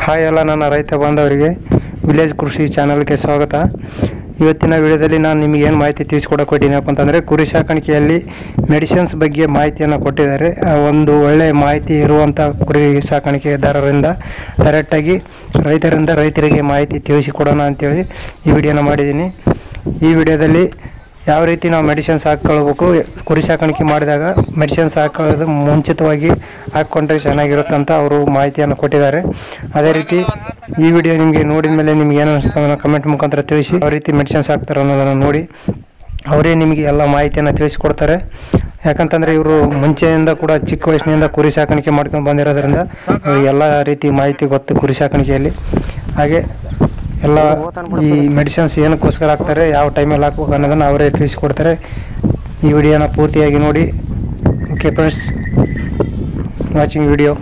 Hi ಎಲ್ಲ ನನ್ನ ರೈತ ಬಾಂಧವರಿಗೆ ವಿಲೇಜ್ ಕೃಷಿ ಚಾನಲ್ಗೆ ಸ್ವಾಗತ ಇವತ್ತಿನ ವಿಡಿಯೋದಲ್ಲಿ ನಾನು ನಿಮಗೆ ಏನು ಮಾಹಿತಿ ತಿಳಿಸ್ಕೊಡಕ್ಕೆ ಕೊಟ್ಟಿದ್ದೀನಪ್ಪ ಅಂತಂದರೆ ಕುರಿ ಸಾಕಾಣಿಕೆಯಲ್ಲಿ ಮೆಡಿಸಿನ್ಸ್ ಬಗ್ಗೆ ಮಾಹಿತಿಯನ್ನು ಕೊಟ್ಟಿದ್ದಾರೆ ಆ ಒಂದು ಒಳ್ಳೆಯ ಮಾಹಿತಿ ಇರುವಂಥ ಕುರಿ ಸಾಕಾಣಿಕೆದಾರರಿಂದ ಡೈರೆಕ್ಟಾಗಿ ರೈತರಿಂದ ರೈತರಿಗೆ ಮಾಹಿತಿ ತಿಳಿಸಿಕೊಡೋಣ ಅಂತೇಳಿ ಈ ವಿಡಿಯೋನ ಮಾಡಿದ್ದೀನಿ ಈ ವಿಡಿಯೋದಲ್ಲಿ ಯಾವ ರೀತಿ ನಾವು ಮೆಡಿಸಿನ್ಸ್ ಹಾಕ್ಕೊಳ್ಬೇಕು ಕುರಿ ಸಾಕಾಣಿಕೆ ಮಾಡಿದಾಗ ಮೆಡಿಸಿನ್ಸ್ ಹಾಕೊಳ್ಳೋದು ಮುಂಚಿತವಾಗಿ ಹಾಕ್ಕೊಂಡ್ರೆ ಚೆನ್ನಾಗಿರುತ್ತೆ ಅಂತ ಅವರು ಮಾಹಿತಿಯನ್ನು ಕೊಟ್ಟಿದ್ದಾರೆ ಅದೇ ರೀತಿ ಈ ವಿಡಿಯೋ ನಿಮಗೆ ನೋಡಿದ ಮೇಲೆ ನಿಮ್ಗೆ ಏನು ಅನಿಸ್ತು ಅನ್ನೋ ಕಮೆಂಟ್ ಮುಖಾಂತರ ತಿಳಿಸಿ ಯಾವ ರೀತಿ ಮೆಡಿಸಿನ್ಸ್ ಹಾಕ್ತಾರೆ ಅನ್ನೋದನ್ನು ನೋಡಿ ಅವರೇ ನಿಮಗೆ ಎಲ್ಲ ಮಾಹಿತಿಯನ್ನು ತಿಳಿಸಿಕೊಡ್ತಾರೆ ಯಾಕಂತಂದರೆ ಇವರು ಮುಂಚೆಯಿಂದ ಕೂಡ ಚಿಕ್ಕ ವಯಸ್ಸಿನಿಂದ ಕುರಿ ಸಾಕಾಣಿಕೆ ಮಾಡ್ಕೊಂಡು ಬಂದಿರೋದ್ರಿಂದ ಅವ್ರಿಗೆ ಎಲ್ಲ ರೀತಿ ಮಾಹಿತಿ ಗೊತ್ತು ಕುರಿ ಸಾಕಾಣಿಕೆಯಲ್ಲಿ ಹಾಗೆ ಎಲ್ಲ ಈ ಮೆಡಿಸಿನ್ಸ್ ಏನಕ್ಕೋಸ್ಕರ ಹಾಕ್ತಾರೆ ಯಾವ ಟೈಮಲ್ಲಿ ಹಾಕ್ಬೇಕು ಅನ್ನೋದನ್ನು ಅವರೇ ತಿಳಿಸಿಕೊಡ್ತಾರೆ ಈ ವಿಡಿಯೋನ ಪೂರ್ತಿಯಾಗಿ ನೋಡಿ okay friends watching video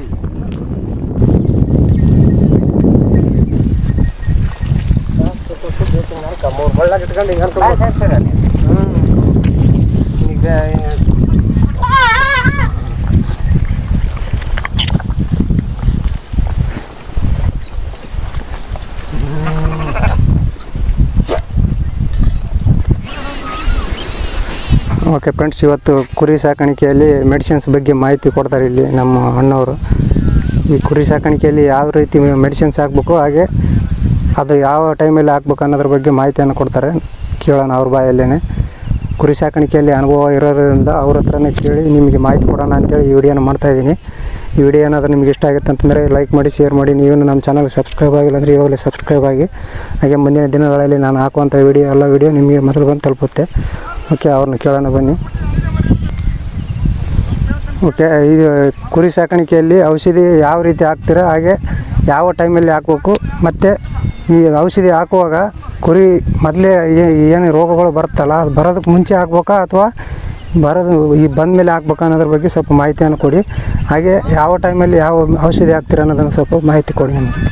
okay friends ಇವತ್ತು ಕುರಿ ಸಾಕಾಣಿಕೆಯಲ್ಲಿ ಮೆಡಿಸಿನ್ಸ್ ಬಗ್ಗೆ ಮಾಹಿತಿ ಕೊಡ್ತಾರೆ ಇಲ್ಲಿ ನಮ್ಮ ಅಣ್ಣವರು ಈ ಕುರಿ ಸಾಕಾಣಿಕೆಯಲ್ಲಿ ಯಾವ ರೀತಿ ಮೆಡಿಸಿನ್ಸ್ ಹಾಕಬೇಕು ಹಾಗೆ ಅದು ಯಾವ ಟೈಮಲ್ಲಿ ಹಾಕ್ಬೇಕು ಅನ್ನೋದ್ರ ಬಗ್ಗೆ ಮಾಹಿತಿಯನ್ನು ಕೊಡ್ತಾರೆ ಕೇಳೋಣ ಅವ್ರ ಬಾಯಲ್ಲೇ ಕುರಿ ಸಾಕಾಣಿಕೆಯಲ್ಲಿ ಅನುಭವ ಇರೋದ್ರಿಂದ ಅವ್ರ ಹತ್ರನೇ ಕೇಳಿ ನಿಮಗೆ ಮಾಹಿತಿ ಕೊಡೋಣ ಅಂತೇಳಿ ಈ ವಿಡಿಯೋನ ಮಾಡ್ತಾಯಿದ್ದೀನಿ ಈ ವಿಡಿಯೋ ಏನಾದರೂ ನಿಮಗೆ ಇಷ್ಟ ಆಗುತ್ತೆ ಅಂತಂದರೆ ಲೈಕ್ ಮಾಡಿ ಶೇರ್ ಮಾಡಿ ನೀವು ನಮ್ಮ ಚಾನಲ್ಗೆ ಸಬ್ಸ್ಕ್ರೈಬ್ ಆಗಿಲ್ಲ ಅಂದರೆ ಇವಾಗಲೇ ಸಬ್ಸ್ಕ್ರೈಬ್ ಆಗಿ ಹಾಗೆ ಮುಂದಿನ ದಿನಗಳಲ್ಲಿ ನಾನು ಹಾಕುವಂಥ ವಿಡಿಯೋ ಎಲ್ಲ ವಿಡಿಯೋ ನಿಮಗೆ ಮೊದಲು ಬಂದು ತಲುಪುತ್ತೆ ಓಕೆ ಅವ್ರನ್ನ ಕೇಳೋಣ ಬನ್ನಿ ಓಕೆ ಇದು ಕುರಿ ಸಾಕಾಣಿಕೆಯಲ್ಲಿ ಔಷಧಿ ಯಾವ ರೀತಿ ಹಾಕ್ತೀರಾ ಹಾಗೆ ಯಾವ ಟೈಮಲ್ಲಿ ಹಾಕಬೇಕು ಮತ್ತು ಈ ಔಷಧಿ ಹಾಕುವಾಗ ಕುರಿ ಮೊದಲೇ ಏನು ರೋಗಗಳು ಬರುತ್ತಲ್ಲ ಅದು ಬರೋದಕ್ಕೆ ಮುಂಚೆ ಹಾಕ್ಬೇಕಾ ಅಥವಾ ಬರೋದು ಈ ಬಂದ ಮೇಲೆ ಹಾಕ್ಬೇಕಾ ಅನ್ನೋದ್ರ ಬಗ್ಗೆ ಸ್ವಲ್ಪ ಮಾಹಿತಿಯನ್ನು ಕೊಡಿ ಹಾಗೆ ಯಾವ ಟೈಮಲ್ಲಿ ಯಾವ ಔಷಧಿ ಹಾಕ್ತೀರಾ ಅನ್ನೋದನ್ನು ಸ್ವಲ್ಪ ಮಾಹಿತಿ ಕೊಡಿ ನಮಗೆ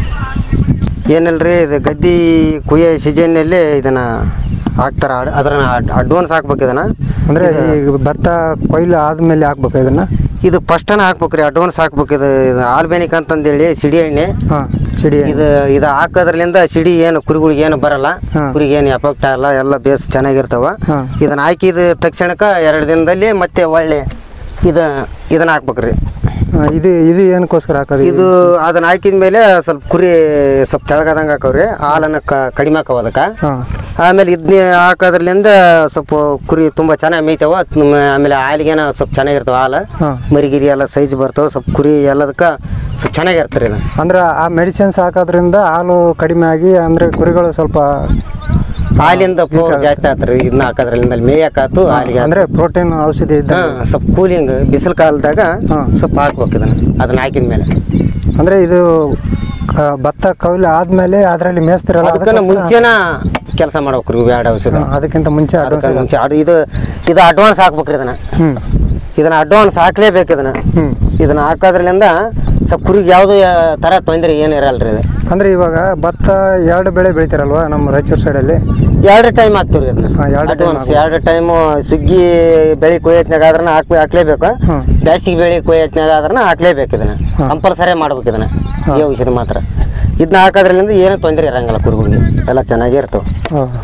ಏನಿಲ್ರಿ ಇದು ಗದ್ದಿ ಕುಯ್ಯೋ ಸೀಸನ್ನಲ್ಲಿ ಇದನ್ನು ಹಾಕ್ತಾರೆ ಅದನ್ನ ಅಡ್ವಾನ್ಸ್ ಹಾಕ್ಬೇಕು ಇದನ್ನು ಅಂದರೆ ಈಗ ಭತ್ತ ಕೊಯ್ಲು ಆದಮೇಲೆ ಹಾಕ್ಬೇಕಾ ಇದನ್ನು ಇದು ಫಸ್ಟನ ಹಾಕ್ಬೇಕು ರೀ ಅಡ್ವಾನ್ಸ್ ಹಾಕ್ಬೇಕು ಇದು ಇದು ಆಲ್ಬೇನಿಕ್ ಅಂತಂದೇಳಿ ಸಿಡಿ ಎಣ್ಣೆ ಹಾಂ ಸಿಡಿ ಇದು ಇದು ಹಾಕೋದ್ರಲಿಂದ ಸಿಡಿ ಏನು ಕುರಿಗಳಿಗೆ ಏನು ಬರಲ್ಲ ಹಾ. ಕುರಿಗೆ ಏನು ಎಫೆಕ್ಟ್ ಆಗಲ್ಲ ಎಲ್ಲ ಬೇಸ್ ಚೆನ್ನಾಗಿರ್ತಾವ ಹಾ. ಇದನ್ನ ಹಾಕಿದ ತಕ್ಷಣಕ್ಕೆ ಎರಡು ದಿನದಲ್ಲಿ ಮತ್ತೆ ಒಳ್ಳೆ ಇದು ಇದನ್ನ ಹಾಕ್ಬೇಕ್ರಿ ಹಾಂ, ಇದು ಇದು ಏನಕ್ಕೋಸ್ಕರ ಹಾಕೋದು ಇದು ಅದನ್ನ ಹಾಕಿದ ಮೇಲೆ ಸ್ವಲ್ಪ ಕುರಿ ಸ್ವಲ್ಪ ತೆಳಗದಂಗೆ ಹಾಕವ್ರಿ ಹಾಲನ್ನು ಕ ಕಡಿಮೆ ಹಾಕವ ಅದಕ್ಕೆ ಹಾಂ ಆಮೇಲೆ ಇದನ್ನ ಹಾಕೋದ್ರಲಿಂದ ಸ್ವಲ್ಪ ಕುರಿ ತುಂಬ ಚೆನ್ನಾಗಿ ಮೇಯ್ತಾವ ಮ್- ಆಮೇಲೆ ಹಾಲಿಗೇನ ಸ್ವಲ್ಪ ಚೆನ್ನಾಗಿರ್ತಾವ ಹಾಲು ಹಾಂ ಮರಿಗಿರಿ ಎಲ್ಲ ಸೈಜ್ ಬರ್ತಾವ ಸ್ವಲ್ಪ ಕುರಿ ಎಲ್ಲದಕ್ಕೆ ಸ್ವಲ್ಪ ಚೆನ್ನಾಗಿರ್ತಾರೆ ಇದು ಅಂದ್ರೆ ಆ ಮೆಡಿಸಿನ್ಸ್ ಹಾಕೋದ್ರಿಂದ ಹಾಲು ಕಡಿಮೆ ಆಗಿ ಅಂದ್ರೆ ಕುರಿಗಳು ಸ್ವಲ್ಪ ಹಾಲಿಂದ ಫ್ಲೋ ಜಾಸ್ತಿ ಆಗ್ತಾರೆ ಇದನ್ನ ಹಾಕೋದ್ರಲಿಂದ ಮೇಯಕಾತು ಹಾಲಿಗೆ ಅಂದ್ರೆ ಪ್ರೋಟೀನ್ ಔಷಧಿ ಇದ್ದ ಹಾಂ ಸ್ವಲ್ಪ ಕೂಲಿಂಗ್ ಬಿಸಿಲು ಕಾಲದಾಗ ಹಾ. ಸ್ವಲ್ಪ ಹಾಕ್ಬೇಕು ಇದನ್ನ ಅದನ್ನ ಹಾಕಿದ ಮೇಲೆ ಅಂದ್ರೆ ಇದು ಕ- ಭತ್ತ ಕೊಯ್ಲು ಆದ್ಮೇಲೆ ಅದರಲ್ಲಿ ಮೇಸ್ತಿರಲ್ಲ ಅದಕ್ಕನ್ನ ಅದಕ್ಕೋಸ್ಕರ- ಮುಂಚೆನ ಕೆಲಸ ಮಾಡ್ಬೇಕು ರೀ ಎರಡು ಔಷಧ ಹಾ, ಅದಕ್ಕಿಂತ ಮುಂಚೆ ಅಡ್ವಾನ್ಸ್ ಅದಕ್ಕೆ ಮುಂಚೆ ಅದು ಇದು ಇದು ಅಡ್ವಾನ್ಸ್ ಹಾಕ್ಬೇಕ್ರಿ ಇದನ್ನ ಹ್ಮ್ ಇದನ್ನ ಅಡ್ವಾನ್ಸ್ ಹಾಕ್ಲೇಬೇಕು ಇದನ್ನ ಹ್ಮ್ ಇದನ್ನ ಹಾಕೋದ್ರಲಿಂದ ಸ್ವಲ್ಪ ಕುರಿಗೆ ಯಾವುದೇ ಥರ ತೊಂದರೆ ಏನು ಇರಲ್ರಿ ಇದು ಅಂದ್ರೆ ಇವಾಗ ಭತ್ತ ಎರಡು ಬೆಳೆ ಬೆಳಿತಾರಲ್ವಾ ನಮ್ಮ ರಾಯಚೂರು ಸೈಡಲ್ಲಿ ಎರಡು ಟೈಮ್ ಹಾಕ್ತೀವಿ ಇದನ್ನ ಹಾ, ಎರಡು time ಅಡ್ವಾನ್ಸ್ ಎರಡು ಟೈಮು ಸುಗ್ಗಿ ಬೆಳೆ ಕೊಯ್ಯತ್ನಾಗ ಆದ್ರನ ಹಾಕ್ ಹಾಕ್ಲೇಬೇಕು ಹಾ. ಬ್ಯಾಸಿಗೆ ಬೆಳೆ ಕೊಯ್ಯತ್ನಾಗ ಆದ್ರನ ಹಾಕ್ಲೇಬೇಕು ಇದನ್ನ ಹಾ. ಕಂಪಲ್ಸರಿ ಮಾಡ್ಬೇಕು ಇದನ್ನ ಈ ಔಷಧ ಮಾತ್ರ ಇದನ್ನ ಹಾಕೋದ್ರಲಿಂದ ಏನು ತೊಂದರೆ ಇರಂಗಿಲ್ಲ ಕುರಿಗಳಿಗೆ ಎಲ್ಲ ಚೆನ್ನಾಗೇ ಇರ್ತವೆ ಹೌದು.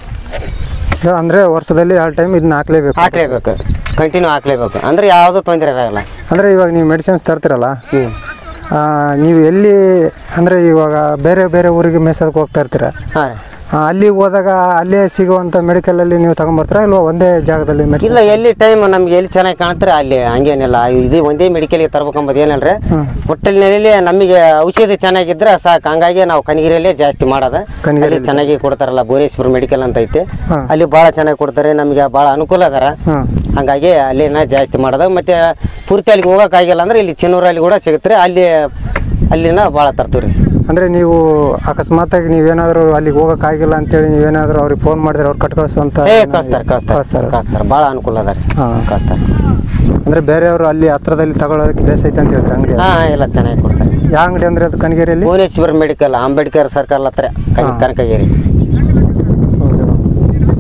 ಇದು ಅಂದ್ರೆ ವರ್ಷದಲ್ಲಿ ಎರಡು ಟೈಮ್ ಇದನ್ನ ಹಾಕ್ಲೇಬೇಕು ಹಾಕ್ಲೇಬೇಕು ಕಂಟಿನ್ಯೂ ಹಾಕ್ಲೇಬೇಕು ಅಂದ್ರೆ ಯಾವುದೂ ತೊಂದರೆ ಇರಲ್ಲ ಅಂದ್ರೆ ಇವಾಗ ನೀವು ಮೆಡಿಸಿನ್ಸ್ ತರ್ತಿರಲ್ಲ ಹ್ಞೂ ಆ, ನೀವು ಎಲ್ಲಿ ಅಂದ್ರೆ ಇವಾಗ ಬೇರೆ ಬೇರೆ ಊರಿಗೆ ಮೇಸೋದಕ್ಕೆ ಹೋಗ್ತಾ ಇರ್ತೀರ ಹಾಂ ರೀ ಆ, ಅಲ್ಲಿಗೆ ಹೋದಾಗ ಅಲ್ಲೇ ಸಿಗುವಂಥ ಮೆಡಿಕಲಲ್ಲಿ ನೀವು ತಗೊಂಬರ್ತೀರಾ ಇಲ್ವಾ ಒಂದೇ ಜಾಗದಲ್ಲಿ ಮೆಡಿಸಿನ್ ಇಲ್ಲ ಎಲ್ಲಿ ಟೈಮ್ ನಮ್ಗೆ ಎಲ್ಲಿ ಚೆನ್ನಾಗಿ ಕಾಣ್ತಾರೆ ಅಲ್ಲಿ ಹಂಗೇನಿಲ್ಲ ಇದು ಒಂದೇ ಮೆಡಿಕಲ್ಗೆ ತರ್ಬೇಕಂಬುದು ಏನಲ್ರಿ ಹ್ಮ್. ಒಟ್ಟಲ್ಲಿ ನಮಗೆ ಔಷಧಿ ಚೆನ್ನಾಗಿದ್ರೆ ಸಾಕು ಹಂಗಾಗಿ ನಾವು ಕನಗಿರಿಯಲ್ಲೇ ಜಾಸ್ತಿ ಮಾಡೋದು ಕನಗಿರಿ ಅಲ್ಲಿ ಚೆನ್ನಾಗಿ ಕೊಡ್ತಾರಲ್ಲ ಭುವನೇಶ್ವರ ಮೆಡಿಕಲ್ ಅಂತ ಐತಿ ಹಾಂ. ಅಲ್ಲಿ ಭಾಳ ಚೆನ್ನಾಗಿ ಕೊಡ್ತಾರೆ ನಮಗೆ ಭಾಳ ಅನುಕೂಲ ಅದಾರ ಹಾಂ ಹಂಗಾಗಿ ಅಲ್ಲಿನ ಜಾಸ್ತಿ ಮಾಡೋದು ಮತ್ತೆ ಪೂರ್ತಿ ಅಲ್ಲಿಗೆ ಹೋಗೋಕ್ಕಾಗಿಲ್ಲ ಅಂದ್ರೆ ಇಲ್ಲಿ ಚಿನ್ನೂರಲ್ಲಿ ಕೂಡ ಸಿಗುತ್ತೆ ಅಲ್ಲಿ ಅಲ್ಲಿನ ಭಾಳ ತರ್ತೀವಿ ರೀ ಅಂದರೆ ನೀವು ಅಕಸ್ಮಾತಾಗಿ ನೀವೇನಾದರೂ ಅಲ್ಲಿಗೆ ಹೋಗೋಕ್ಕಾಗಿಲ್ಲ ಅಂತೇಳಿ ನೀವೇನಾದರೂ ಅವ್ರಿಗೆ ಫೋನ್ ಮಾಡಿದ್ರೆ ಅವ್ರು ಕಟ್ ಕಳಿಸೋಂಥ ಏ ಕಳಿಸ್ತಾರೆ ಕಳಿಸ್ತಾರೆ ಕಳಿಸ್ತಾರೆ ಕಳಿಸ್ತಾರೆ ಭಾಳ ಅನುಕೂಲ ಅದ ರೀ ಹಾಂ ಕಳಿಸ್ತಾರೆ ಅಂದರೆ ಬೇರೆಯವರು ಅಲ್ಲಿ ಹತ್ರದಲ್ಲಿ ತಗೊಳ್ಳೋದಕ್ಕೆ ಬೇಸೈತೆ ಅಂತ ಹೇಳಿದ್ರೆ ಅಂಗಡಿ ಹಾಂ ಎಲ್ಲ ಚೆನ್ನಾಗಿ ಕೊಡ್ತಾರೆ ಯಾವ ಅಂಗಡಿ ಅಂದರೆ ಅದು ಕನಗಿರಿಯಲ್ಲಿ ಭುವನೇಶ್ವರ ಮೆಡಿಕಲ್ ಅಂಬೇಡ್ಕರ್ ಸರ್ಕಲ್ ಹತ್ರ ಕನ- ಕನಕಗಿರಿ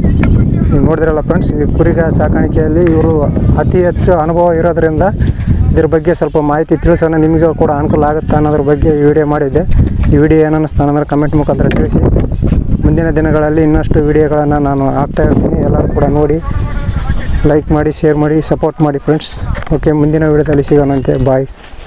ನೀವು ನೋಡಿದ್ರಲ್ಲ ಫ್ರೆಂಡ್ಸ್ ಈ ಕುರಿಗ ಸಾಕಾಣಿಕೆಯಲ್ಲಿ ಇವರು ಅತಿ ಹೆಚ್ಚು ಅನುಭವ ಇರೋದ್ರಿಂದ ಇದ್ರ ಬಗ್ಗೆ ಸ್ವಲ್ಪ ಮಾಹಿತಿ ತಿಳಿಸೋಣ ನಿಮಗೂ ಕೂಡ ಅನುಕೂಲ ಆಗುತ್ತಾ ಅನ್ನೋದ್ರ ಬಗ್ಗೆ ಈ ವಿಡಿಯೋ ಮಾಡಿದ್ದೆ ಈ ವಿಡಿಯೋ ಏನು ಅನ್ನಿಸ್ತಾನೆ ಅಂದರೆ ಕಮೆಂಟ್ ಮುಖಾಂತರ ತಿಳಿಸಿ ಮುಂದಿನ ದಿನಗಳಲ್ಲಿ ಇನ್ನಷ್ಟು ವಿಡಿಯೋಗಳನ್ನು ನಾನು ಹಾಕ್ತಾ ಇರ್ತೀನಿ ಎಲ್ಲರೂ ಕೂಡ ನೋಡಿ ಲೈಕ್ ಮಾಡಿ ಶೇರ್ ಮಾಡಿ ಸಪೋರ್ಟ್ ಮಾಡಿ ಫ್ರೆಂಡ್ಸ್ ಓಕೆ ಮುಂದಿನ ವಿಡಿಯೋದಲ್ಲಿ ಸಿಗೋಣಂತೆ ಬಾಯ್